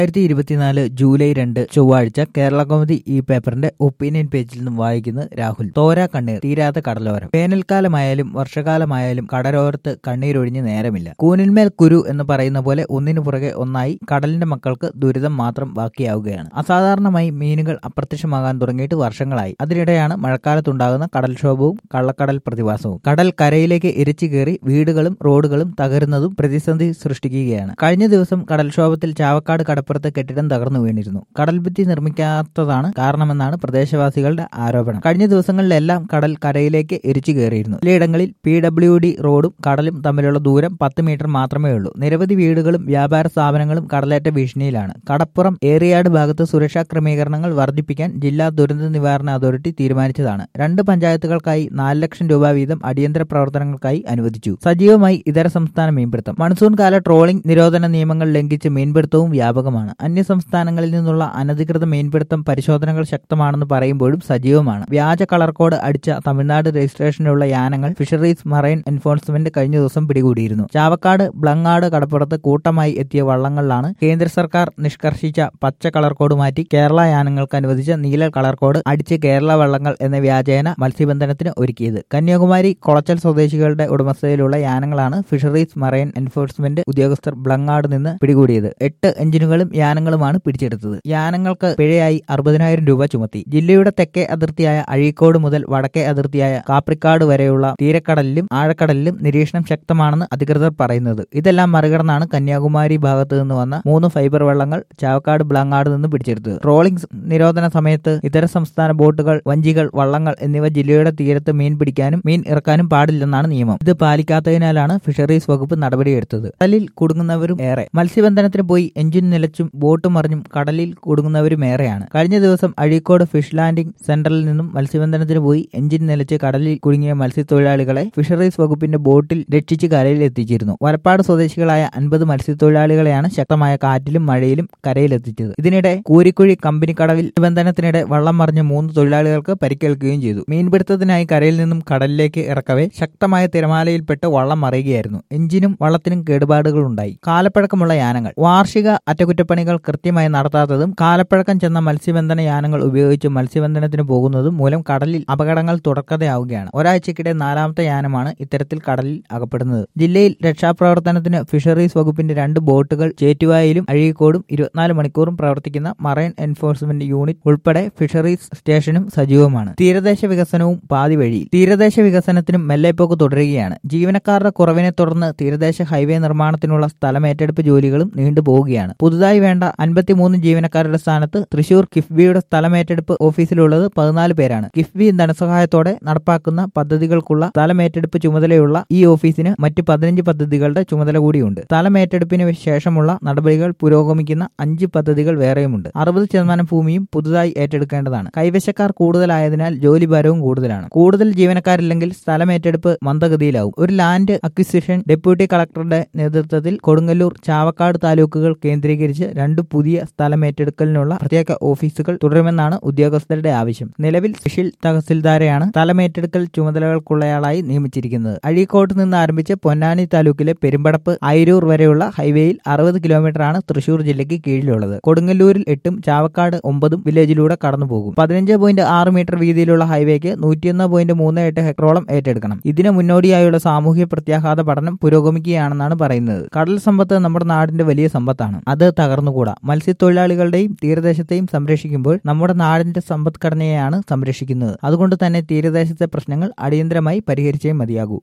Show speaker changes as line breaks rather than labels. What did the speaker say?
രണ്ടായിരത്തി ഇരുപത്തിനാല് ജൂലൈ രണ്ട് ചൊവ്വാഴ്ച കേരള കൗമുദി ഈ പേപ്പറിന്റെ ഒപ്പീനിയൻ പേജിൽ നിന്നും വായിക്കുന്നത് രാഹുൽ തോര കണ്ണീർ തീരാത്ത കടലോരം വേനൽക്കാലമായാലും വർഷകാലമായാലും കടലോരത്ത് കണ്ണീരൊഴിഞ്ഞ് നേരമില്ല കൂനിന്മേൽ കുരു എന്ന് പറയുന്ന പോലെ ഒന്നിനു പുറകെ ഒന്നായി കടലിന്റെ മക്കൾക്ക് ദുരിതം മാത്രം ബാക്കിയാവുകയാണ് അസാധാരണമായി മീനുകൾ അപ്രത്യക്ഷമാകാൻ തുടങ്ങിയിട്ട് വർഷങ്ങളായി അതിനിടെയാണ് മഴക്കാലത്തുണ്ടാകുന്ന കടൽക്ഷോഭവും കള്ളക്കടൽ പ്രതിഭാസവും കടൽ കരയിലേക്ക് ഇരച്ചു കയറി വീടുകളും റോഡുകളും തകരുന്നതും പ്രതിസന്ധി സൃഷ്ടിക്കുകയാണ് കഴിഞ്ഞ ദിവസം കടൽക്ഷോഭത്തിൽ ചാവക്കാട് കടപ്പുറത്ത് കെട്ടിടം തകർന്നു വീണിരുന്നു കടൽഭിത്തി നിർമ്മിക്കാത്തതാണ് കാരണമെന്നാണ് പ്രദേശവാസികളുടെ ആരോപണം കഴിഞ്ഞ ദിവസങ്ങളിലെല്ലാം കടൽ കരയിലേക്ക് എരിച്ചു കയറിയിരുന്നു ചിലയിടങ്ങളിൽ പി ഡബ്ല്യു ഡി റോഡും കടലും തമ്മിലുള്ള ദൂരം പത്ത് മീറ്റർ മാത്രമേ ഉള്ളൂ നിരവധി വീടുകളും വ്യാപാര സ്ഥാപനങ്ങളും കടലേറ്റ ഭീഷണിയിലാണ് കടപ്പുറം ഏറിയാട് ഭാഗത്ത് സുരക്ഷാ ക്രമീകരണങ്ങൾ വർദ്ധിപ്പിക്കാൻ ജില്ലാ ദുരന്ത നിവാരണ അതോറിറ്റി തീരുമാനിച്ചതാണ് രണ്ട് പഞ്ചായത്തുകൾക്കായി നാല് ലക്ഷം രൂപ വീതം അടിയന്തര പ്രവർത്തനങ്ങൾക്കായി അനുവദിച്ചു സജീവമായി ഇതര സംസ്ഥാന മീൻപിടുത്തം മൺസൂൺ കാല ട്രോളിംഗ് നിരോധന നിയമങ്ങൾ ലംഘിച്ച് മീൻപിടുത്തവും വ്യാപകമാണ് അന്യ സംസ്ഥാനങ്ങളിൽ നിന്നുള്ള അനധികൃത മീൻപിടുത്തം പരിശോധനകൾ ശക്തമാണെന്ന് പറയുമ്പോഴും സജീവമാണ് വ്യാജ കളർ കോഡ് അടിച്ച തമിഴ്നാട് രജിസ്ട്രേഷനിലുള്ള യാനങ്ങൾ ഫിഷറീസ് മറൈൻ എൻഫോഴ്സ്മെന്റ് കഴിഞ്ഞ ദിവസം പിടികൂടിയിരുന്നു ചാവക്കാട് ബ്ലങ്ങാട് കടപ്പുറത്ത് കൂട്ടമായി എത്തിയ വള്ളങ്ങളിലാണ് കേന്ദ്ര സർക്കാർ നിഷ്കർഷിച്ച പച്ച കളർ കോഡ് മാറ്റി കേരള യാനങ്ങൾക്ക് അനുവദിച്ച നീല കളർ കോഡ് അടിച്ച് കേരള വള്ളങ്ങൾ എന്ന വ്യാജേന മത്സ്യബന്ധനത്തിന് ഒരുക്കിയത് കന്യാകുമാരി കൊളച്ചൽ സ്വദേശികളുടെ ഉടമസ്ഥതയിലുള്ള യാനങ്ങളാണ് ഫിഷറീസ് മറൈൻ എൻഫോഴ്സ്മെന്റ് ഉദ്യോഗസ്ഥർ ബ്ലങ്ങാട് നിന്ന് പിടികൂടിയത് എട്ട് എഞ്ചിനുകളും യാനങ്ങളുമാണ് പിടിച്ചെടുത്തത് യാനങ്ങൾക്ക് പിഴയായി അറുപതിനായിരം രൂപ ചുമത്തി ജില്ലയുടെ തെക്കേ അതിർത്തിയായ അഴീക്കോട് മുതൽ വടക്കേ അതിർത്തിയായ കാപ്രിക്കാട് വരെയുള്ള തീരക്കടലിലും ആഴക്കടലിലും നിരീക്ഷണം ശക്തമാണെന്ന് അധികൃതർ പറയുന്നത് ഇതെല്ലാം മറികടന്നാണ് കന്യാകുമാരി ഭാഗത്തു നിന്ന് വന്ന മൂന്ന് ഫൈബർ വള്ളങ്ങൾ ചാവക്കാട് ബ്ലങ്ങാട് നിന്ന് പിടിച്ചെടുത്തത് ട്രോളിംഗ് നിരോധന സമയത്ത് ഇതര സംസ്ഥാന ബോട്ടുകൾ വഞ്ചികൾ വള്ളങ്ങൾ എന്നിവ ജില്ലയുടെ തീരത്ത് മീൻ പിടിക്കാനും മീൻ ഇറക്കാനും പാടില്ലെന്നാണ് നിയമം ഇത് പാലിക്കാത്തതിനാലാണ് ഫിഷറീസ് വകുപ്പ് നടപടിയെടുത്തത് കടലിൽ കുടുങ്ങുന്നവരും ഏറെ മത്സ്യബന്ധനത്തിന് പോയി എഞ്ചിൻ നിലച്ചും ബോട്ട് മറിഞ്ഞും കടലിൽ കുടുങ്ങുന്നവരും ഏറെയാണ് കഴിഞ്ഞ ദിവസം അഴീക്കോട് ഫിഷ് ലാൻഡിംഗ് സെന്ററിൽ നിന്നും മത്സ്യബന്ധനത്തിന് പോയി എഞ്ചിൻ നിലച്ച് കടലിൽ കുടുങ്ങിയ മത്സ്യത്തൊഴിലാളികളെ ഫിഷറീസ് വകുപ്പിന്റെ ബോട്ടിൽ രക്ഷിച്ച് കരയിൽ എത്തിച്ചിരുന്നു വലപ്പാട് സ്വദേശികളായ അൻപത് മത്സ്യത്തൊഴിലാളികളെയാണ് ശക്തമായ കാറ്റിലും മഴയിലും കരയിലെത്തിച്ചത് ഇതിനിടെ കൂരിക്കുഴി കമ്പനി കടവിൽ ബന്ധനത്തിനിടെ വള്ളം മറിഞ്ഞ മൂന്ന് തൊഴിലാളികൾക്ക് പരിക്കേൽക്കുകയും ചെയ്തു മീൻപിടുത്തത്തിനായി കരയിൽ നിന്നും കടലിലേക്ക് ഇറക്കവേ ശക്തമായ തിരമാലയിൽപ്പെട്ട് വള്ളം മറിയുകയായിരുന്നു എഞ്ചിനും വള്ളത്തിനും കേടുപാടുകൾ ഉണ്ടായി കാലപ്പഴക്കമുള്ള യാനങ്ങൾ വാർഷിക അറ്റകുറ്റപ്പണികൾ കൃത്യമായി നടത്താത്തതും കാലപ്പഴക്കം ചെന്ന മത്സ്യബന്ധന യാനങ്ങൾ ഉപയോഗിച്ച് മത്സ്യബന്ധനത്തിന് പോകുന്നതും മൂലം കടലിൽ അപകടങ്ങൾ തുടർക്കഥയാവുകയാണ് ഒരാഴ്ചക്കിടെ നാലാമത്തെ യാനമാണ് ഇത്തരത്തിൽ കടലിൽ അകപ്പെടുന്നത് ജില്ലയിൽ രക്ഷാപ്രവർത്തനത്തിന് ഫിഷറീസ് വകുപ്പിന്റെ രണ്ട് ബോട്ടുകൾ ചേറ്റുവായിലും അഴീക്കോടും ഇരുപത്തിനാല് മണിക്കൂറും പ്രവർത്തിക്കുന്ന മറൈൻ എൻഫോഴ്സ്മെന്റ് യൂണിറ്റ് ഉൾപ്പെടെ ഫിഷറീസ് സ്റ്റേഷനും സജീവമാണ് തീരദേശ വികസനവും പാതി വഴിയിൽ തീരദേശ വികസനത്തിനും മെല്ലെപ്പോക്ക് തുടരുകയാണ് ജീവനക്കാരുടെ കുറവിനെ തുടർന്ന് തീരദേശ ഹൈവേ നിർമ്മാണത്തിനുള്ള സ്ഥലമേറ്റെടുപ്പ് ജോലികളും നീണ്ടുപോവുകയാണ് പുതുതായി വേണ്ട അൻപത്തിമൂന്ന് ജീവനക്കാരുടെ സ്ഥാനത്ത് തൃശൂർ കിഫ്ബിയുടെ സ്ഥലമേറ്റെടുപ്പ് ഓഫീസിലുള്ളത് പതിനാല് പേരാണ് കിഫ്ബി ധനസഹായത്തോടെ നടപ്പാക്കുന്ന പദ്ധതികൾക്കുള്ള സ്ഥലമേറ്റെടുപ്പ് ചുമതലയുള്ള ഈ ഓഫീസിന് മറ്റ് പതിനഞ്ച് പദ്ധതികളുടെ ചുമതല കൂടിയുണ്ട് സ്ഥലമേറ്റെടുപ്പിന് ശേഷമുള്ള നടപടികൾ പുരോഗമിക്കുന്ന അഞ്ച് പദ്ധതികൾ വേറെയുമുണ്ട് അറുപത് ശതമാനം ഭൂമിയും പുതുതായി ഏറ്റെടുക്കേണ്ടതാണ് കൈവശക്കാർ കൂടുതലായതിനാൽ ജോലിഭാരവും കൂടുതലാണ് കൂടുതൽ ജീവനക്കാരില്ലെങ്കിൽ സ്ഥലമേറ്റെടുപ്പ് മന്ദഗതിയിലാവും ഒരു ലാൻഡ് അക്വിസിഷൻ ഡെപ്യൂട്ടി കളക്ടറുടെ നേതൃത്വത്തിൽ കൊടുങ്ങല്ലൂർ ചാവക്കാട് താലൂക്കുകൾ കേന്ദ്രീകരിച്ച് രണ്ട് പുതിയ സ്ഥലമേറ്റെടുക്കലിനുള്ള പ്രത്യേക ഓഫീസുകൾ തുടരുമെന്നാണ് ഉദ്യോഗസ്ഥരുടെ ആവശ്യം നിലവിൽ സ്പെഷ്യൽ തഹസിൽദാരെയാണ് സ്ഥലമേറ്റെടുക്കൽ ചുമതലകൾക്കുള്ളയാളായി നിയമിച്ചിരിക്കുന്നത് അഴീക്കോട്ട് നിന്ന് ആരംഭിച്ച് പൊന്നാനി താലൂക്കിലെ പെരുമ്പടപ്പ് അയിരൂർ വരെയുള്ള ഹൈവേയിൽ അറുപത് കിലോമീറ്ററാണ് തൃശൂർ ജില്ലയ്ക്ക് കീഴിലുള്ളത് കൊടുങ്ങല്ലൂരിൽ എട്ടും ചാവക്കാട് ഒമ്പതും വില്ലേജിലൂടെ കടന്നുപോകും പതിനഞ്ച് പോയിന്റ് ആറ് മീറ്റർ വീതിയിലുള്ള ഹൈവേക്ക് നൂറ്റിയൊന്ന് പോയിന്റ് മൂന്ന് എട്ട് ഹെക്ടറോളം ഏറ്റെടുക്കണം ഇതിന് മുന്നോടിയായുള്ള സാമൂഹ്യ പ്രത്യാഘാത പഠനം പുരോഗമിക്കുകയാണെന്നാണ് പറയുന്നത് കടൽ സമ്പത്ത് നമ്മുടെ നാടിന്റെ വലിയ സമ്പത്താണ് അത് തകർന്നുകൂടാ മത്സ്യത്തൊഴിലാളികളുടെയും തീരദേശത്തെയും സംരക്ഷിക്കുമ്പോൾ നമ്മുടെ നാടിന്റെ സമ്പദ്ഘടനയെയാണ് സംരക്ഷിക്കുന്നത് അതുകൊണ്ട് തന്നെ തീരദേശത്തെ പ്രശ്നങ്ങൾ അടിയന്തരമായി പരിഹരിച്ചേ മതിയാകൂ